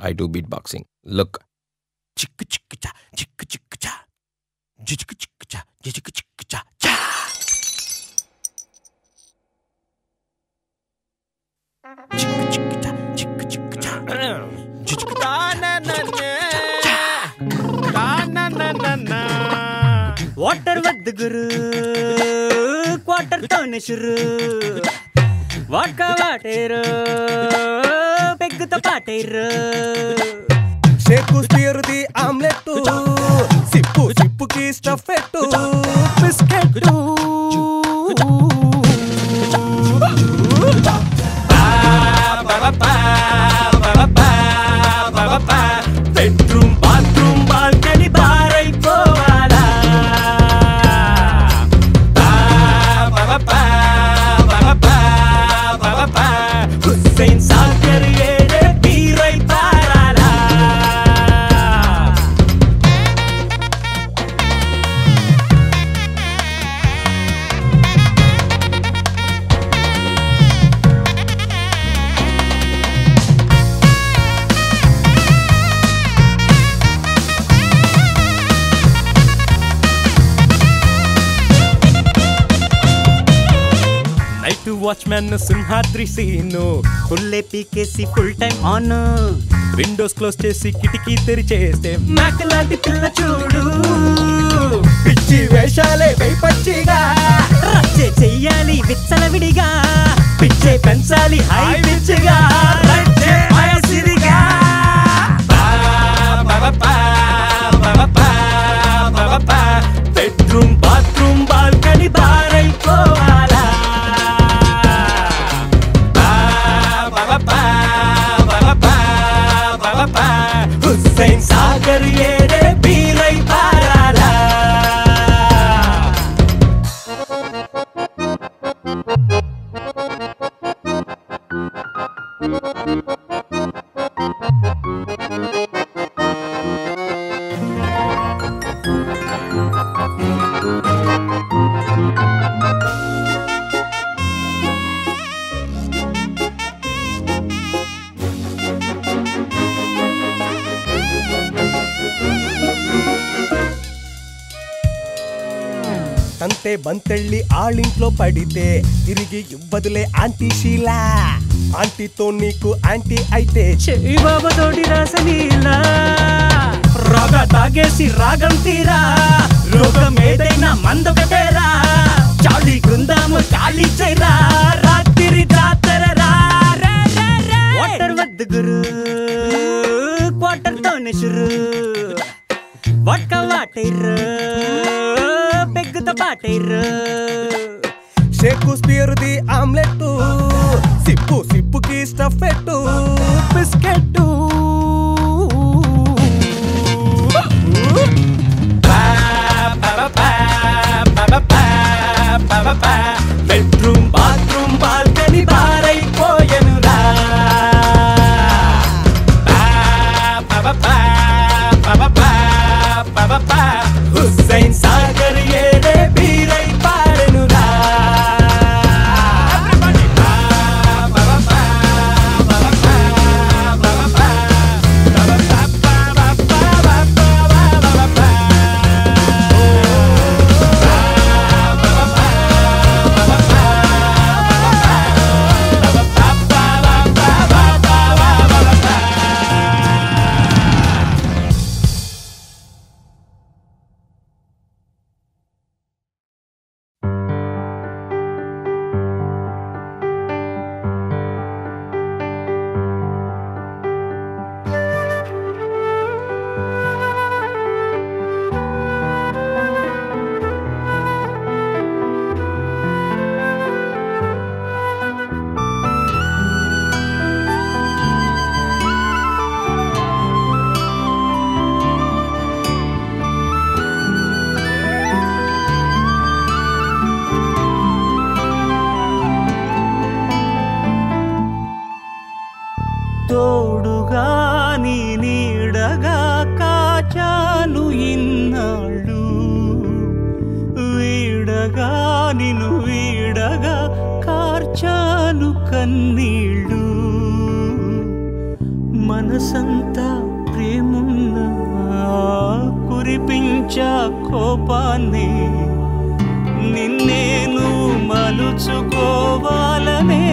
I do beatboxing look చిక్కు చిక్కు చా చిక్కు చిక్కు చా జిచుకు చిక్కు చా జిచుకు చిక్కు చా చా చిక్కు చిక్కు చా చిక్కు చిక్కు చా జిచుకు వాటర్ వద్దు గురు క్వార్టర్ తోనే షురు వాట్కా వాటేరు పెగ్గుతో పాటేరు షేకు స్పియర్ది ఆమ్లెట్ సిప్పు సిప్పుకి స్టఫ్ ఎట్టు బిస్కెట్ బెడ్రూమ్ బాత్రూమ్ బాల్కనీ బారైపోవాలా హుస్సేన్ సాగర్ ఏడే బీరై పారాలా నైట్ వాచ్మెన్ సింహాద్రి సీను ఫుల్లే పీకేసి full time on windows close చేసి కిటికీ తెరిచేస్తే నాకు లాంటి పిల్ల చూడు పిచ్చి వేషాలే పచ్చిగా రచ్చే చెయ్యాలి విచ్చలవిడిగా పిచ్చే పెంచాలి హై పిచ్చిగా రచ్చే వయసిరిగా బెడ్రూమ్ బాత్రూమ్ బాల్కనీ బారైపోవాలా హుస్సేన్ సాగర్ ఏడే బీరై పారాలా అంతే బంతెళ్ళి ఆళ్ళింట్లో పడితే తిరిగి ఇవ్వదులే ఆంటీ షీలా ఆంటీతో నీకు ఆంటీ అయితే చెయ్యి బాబా తోటి రాసలీలా రోగ తాగేసి రాగం తీరా రోగం ఏదైనా మందొకటేరా చాలి గుందాము ఖాళీ చేయరా రాత్రి జాతరరా వాటర్ వద్దు గురు క్వార్టర్ తోనే షురు వట్క వాటైర్రు పెగ్గుతో పాటైర్రు షేకు స్పియర్ది ఆమ్లెట్ సిప్పు సిప్పుకి స్టఫ్ ఎట్టు బిస్కెట్ బెడ్రూమ్ బాత్రూమ్ బాల్కనీ బారైపోయెనురా హుస్సేన్ సాగర్ ఏడే బీరై పాడెనురా మనసంతా ప్రేమున్నా కురిపించా కోపాన్ని నిన్నేను మలుచుకోవాలనే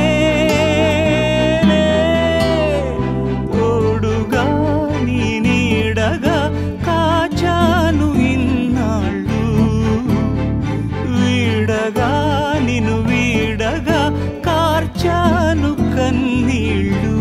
తోడుగా నీ నీడగా కాచాను ఇన్నాళ్ళు వీడగా నిన్ను వీడగా కార్చాను కన్నీళ్ళు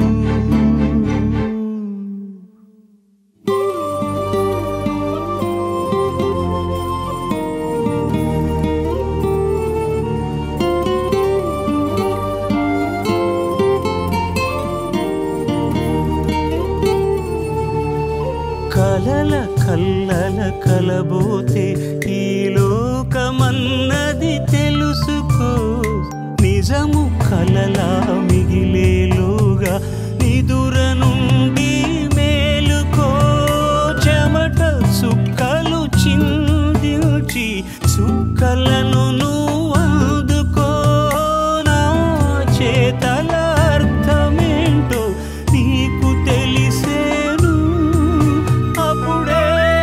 కలల కల్లల కలబోతే ఈ లోకమన్నది తెలుసుకో నిజము కలలా మిగిలేలోగా నిదుర నుండి మేలుకో చెమట చుక్కలు చిందించి చుక్కలను నువ్వు అందుకో నా చేతల అర్థమేంటో నీకు తెలిసేను అప్పుడే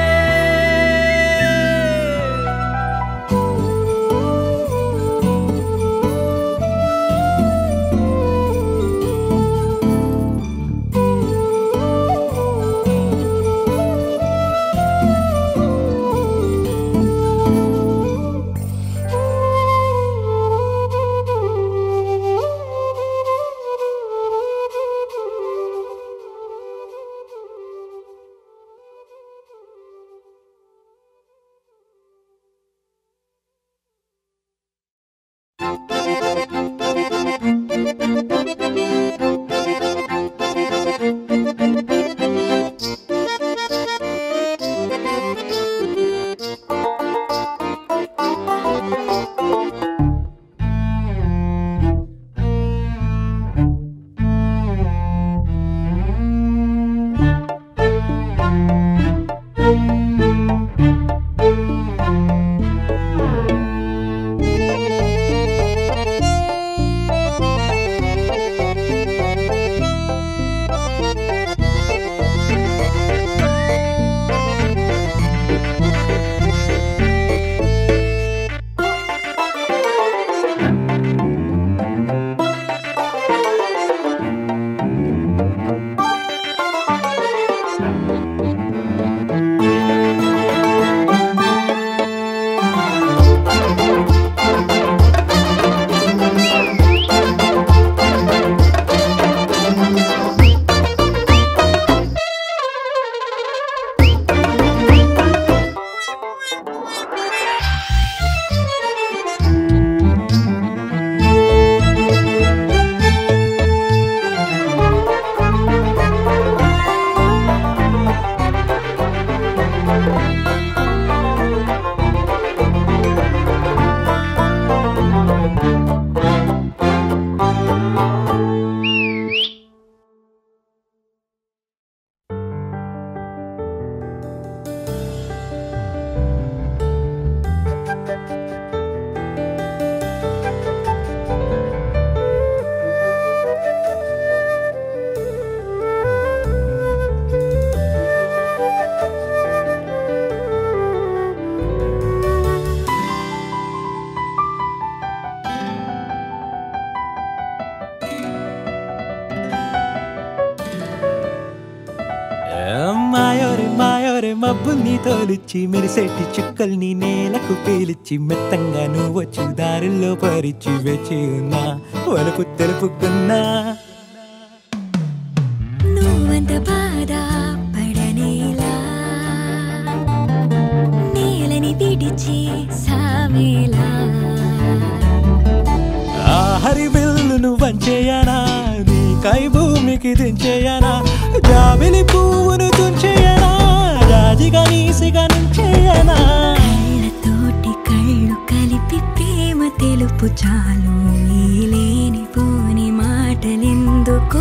మాయోరే మాయోరే మబ్బుల్ని తోలిచ్చి మెరిసేటి చుక్కల్ని నేలకు పేలిచ్చి మెత్తంగా నువ్వు దారుల్లో పరిచి వేచి ఉన్నా వలుపు తెలుపుకున్నా నువ్వంత బాధ పడనేలా నేలని విడిచి సావేలా ఆ హరి బిల్లును వంచేయనా నీ కై భూమికి దించేయనా జాబిలి పువ్వును తుంచేయనా రాజిగా నీసిగా నుంచేయనా కళ్ళతోటి కళ్ళు కలిపి ప్రేమ తెలుపు చాలు ఈ లేని పోని మాటలెందుకు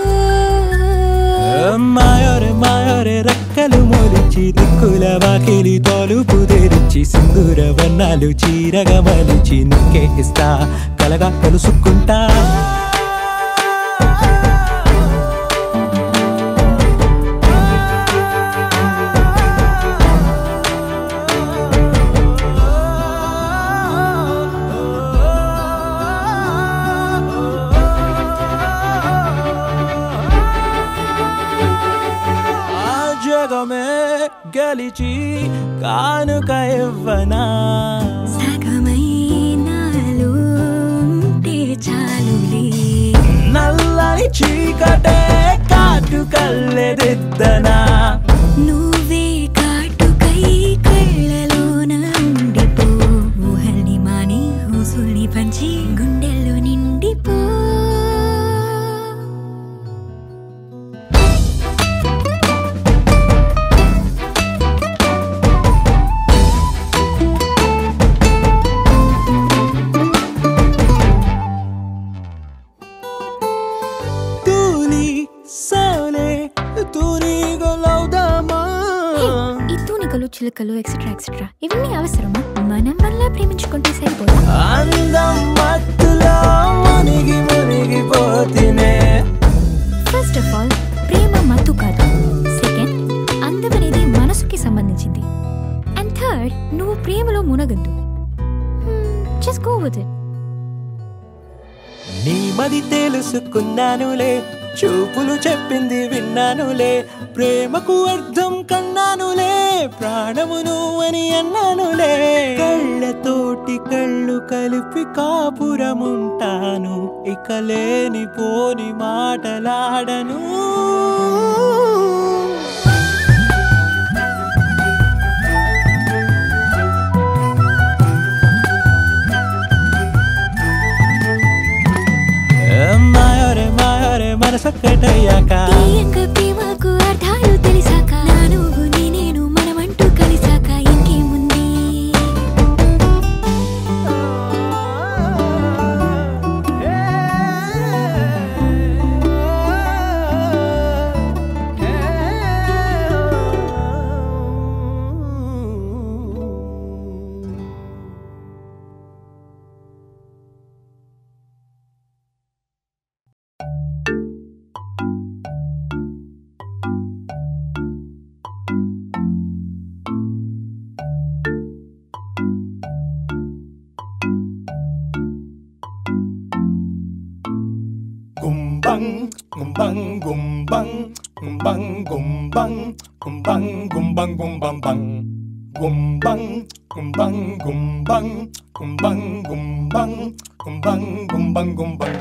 మాయోరే మాయోరే రెక్కలు మొలిచి దిక్కుల వాకిలి తోలుపు తెరిచి సింధూర వర్ణాలు చీరగా మలిచి నీకే ఇస్తా కలగా కలుసుకుంటా సగమే గెలిచి కానుక ఇవ్వనా సగమై నాలో ఉంటే చాలులే నల్లని చీకటే కాటు కల్లెదిద్దనా నువ్వే కాటుకై కళ్ళలోన ఉండిపో ఊహల్ని మాని ఊసుల్ని పంచి గుండెల్లో నిండిపో తూలి సోలే తూరి గొలవుదామా ఈ తూనికలు చిలుకలు ఎక్సెట్రా ఎక్సెట్రా ఇవన్నీ అవసరమా మనం వల్ల ప్రేమించుకుంటే సరిపోదా అందం మత్తులో మునిగి మునిగిపోతినే ఫస్ట్ ఆఫ్ ఆల్ ప్రేమ మత్తు కాదు సెకండ్ అందం అనేది మనసుకి సంబంధించింది అండ్ థర్డ్ నువ్వు ప్రేమలో మునగద్దు జస్ట్ గో విత్ ఇట్ నీ మది తెలుసుకున్నానులే చూపులు చెప్పింది విన్నానులే ప్రేమకు అర్థం కన్నానులే ప్రాణము నువ్వని అన్నానులే కళ్ళతోటి కళ్ళు కలిపి కాపురముంటాను ఇక లేని పోని మాటలాడను మాయరే మాయరే మనసొక్కటయ్యాక తీయక ప్రేమకు అర్థాలు తెలిసాక నా నువ్వు నీ నేను మనమంటూ కలిసాక ఇంకేముంది Gumbang, gumbang, gumbang, gumbang, gumbang, gumbang, gumbang, gumbang, bang. Gumbang, gumbang, gumbang, gumbang, gumbang, gumbang, gumbang, gumbang.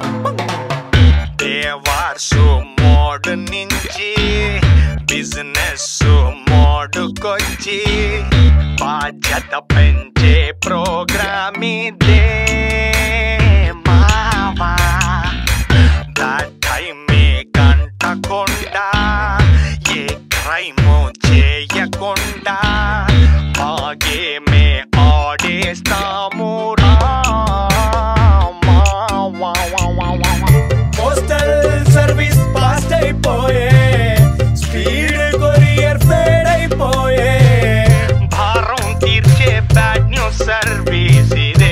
దేవార్సు మోడ్ నుంచి బిజినెస్ మోడుకొచ్చి బాధ్యత పెంచే ప్రోగ్రామ్ ఇదే మావా దాటైమే గంటకుండా ఏ క్రైము చేయకుండా బాగేమే ఆడేస్తాము రా మావా పోస్టల్ సర్వీస్ పాస్ట్ అయిపోయే స్పీడ్ కొరియర్ ఫేడ్ అయిపోయే భారం తీర్చే బ్యాడ్ న్యూస్ సర్వీస్ ఇదే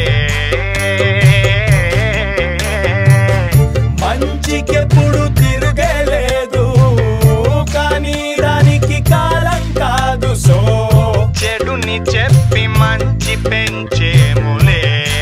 మంచికెప్పుడు తిరగలేదు కానీ దానికి కాలం కాదు సో చెడుని చెప్పి మంచి పెంచేములే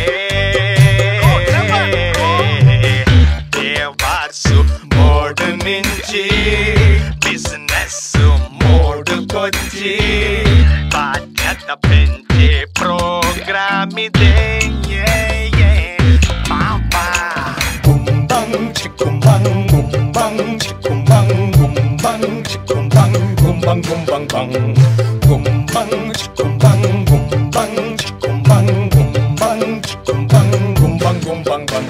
దేవార్సు మోడ్ నుంచి బిజినెస్ మోడుకొచ్చి బాధ్యత పెంచే ప్రోగ్రామ్ ఇదే Yeah, yeah. Bye-bye. గుంబం చిక్కుం గుంబం చిక్కుం గుంబం చిక్కుం గుంబం గుంబం బం గుంబం చిక్కుం గుంబం చిక్కుం గుంబం చిక్కుం గుంబం గుంబం బం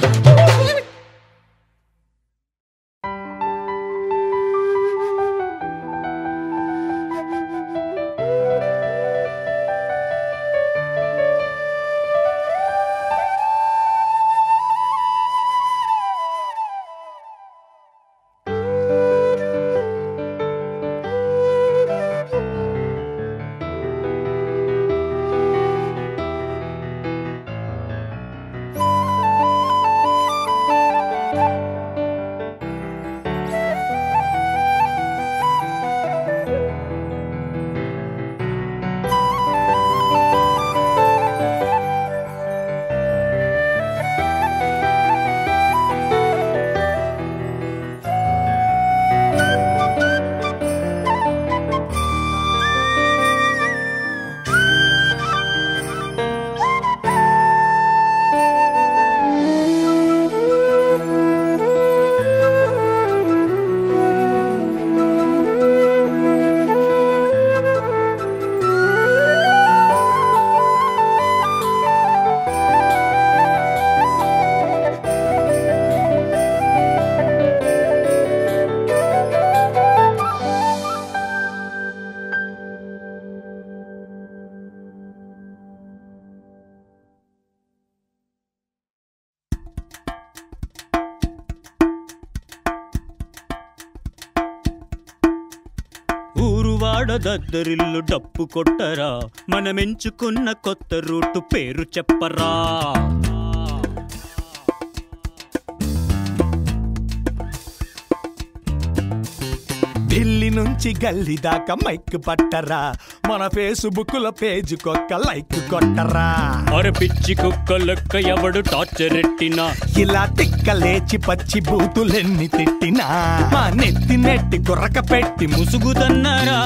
దడదద్దరిల్లు డప్పు కొట్టరా మనమెంచుకున్న కొత్త రూటు పేరు చెప్పరా ఢిల్లీ నుంచి గల్లీ దాకా మైక్ పట్టరా మన ఫేస్బుక్ లో పేజ్ కొక్క లైక్ కొట్టరా అరే పిచ్చి కుక్క లెక్క ఎవడు టార్చర్ ఎట్టినా ఇలా తిక్క లేచి పచ్చి బూతులెన్ని తిట్టినా మా నెత్తి నెట్టి గుర్రక పెట్టి ముసుగుదన్నరా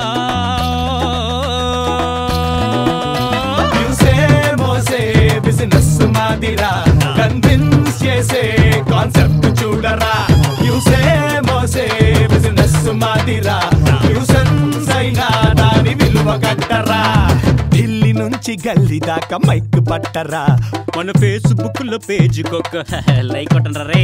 ముసే మోసే బిజినెస్ మాదిరా కన్విన్స్ చేసే కాన్సెప్ట్ చూడరా యూసే మోసే బిజినెస్ మాదిరా న్యూసెన్స్ అయినా దాని విలువ కట్టరా ఢిల్లీ నుంచి గల్లీ దాకా మైక్ పట్టరా మన ఫేస్బుక్ లో పేజీకొక్క లైక్ కొట్టండి రే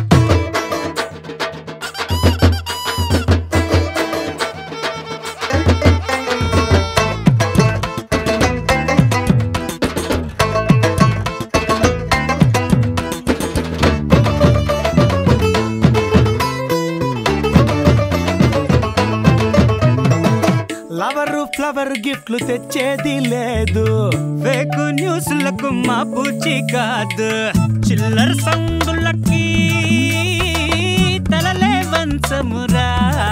లవరు ఫ్లవర్ గిఫ్ట్లు తెచ్చేది లేదు ఫేక్ న్యూస్లకు మా పూచి కాదు చిల్లర సందులకి తలలే వంచమురా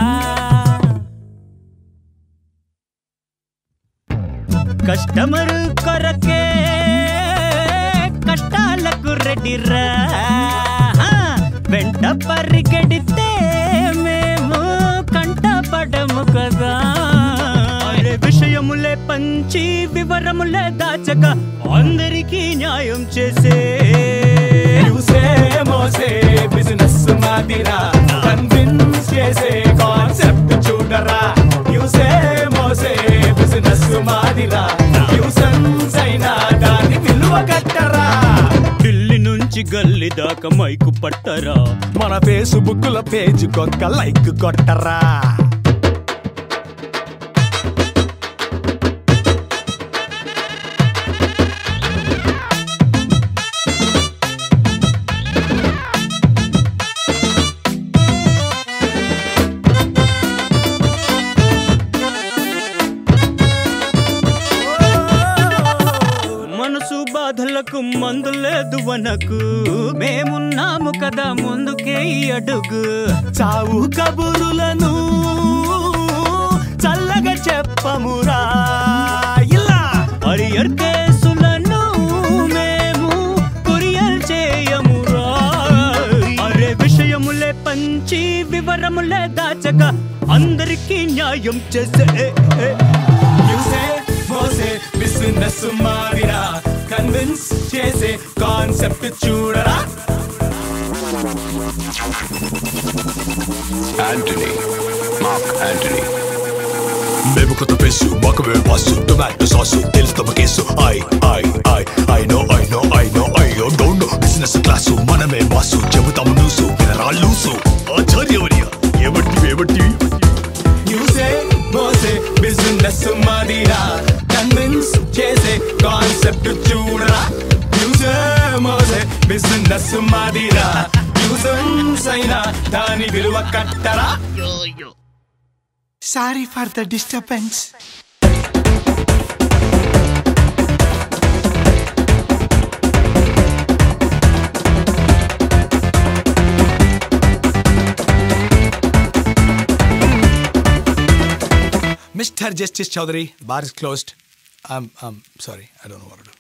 కస్టమర్ కొరకే కష్టాలకు రెడీరా వెంట పరిగెడితే మేము కంటపడము కదా అరే విషయములే పంచి వివరములే దాచక అందరికీ న్యాయం చేసే యూసే మోసే బిజినెస్ మాదిరా కన్విన్స్ చేసే కాన్సెప్ట్ చూడరా యూసే మోసే బిజినెస్ మాదిరా యూసెన్స్ అయినా దాని విలువ కట్టరా ఢిల్లీ నుంచి గల్లీ దాకా మైకు పట్టరా మన ఫేస్బుక్ లో పేజ్ కొక్క లైక్ కొట్టరా మనసు బాధలకు మందు లేదు వనకు మేమున్నాము కదా ముందుకే ఈ అడుగు చావు కబురులను చల్లగా చెప్పమురా ఇలా హరియర్ కేసులను మేము కొరియర్ చేయమురా అరే విషయములే పంచి వివరములే దాచక అందరికీ న్యాయం చేసే యూసే మోసే బిజినెస్ మాదిరా కన్విన్స్ చేసే కాన్సెప్ట్ చూడరా యాంటనీ మార్క్ యాంటనీ మేము కొత్త పేసు మాకు మేము వాసు టొమాటో సాసు తెలుసు తమ case I I I I know I know I know I don't know business class మనమే వాసు చెబుతాము న్యూసు వినరాళ్ళూసు ఆచార్యవర్య ఏబట్టి ఏబట్టి యూసే మోసే బిజినెస్ మాదిరా కన్విన్స్ చేసే కాన్సెప్ట్ చూడరా యూసే మోసే బిజినెస్ మాదిరా యూసన్స్ అయినా దాని విలువ కట్టరా sorry for the disturbance Mr. Justice Chaudhary, bar is closed. I'm, I'm sorry, I don't know what to do.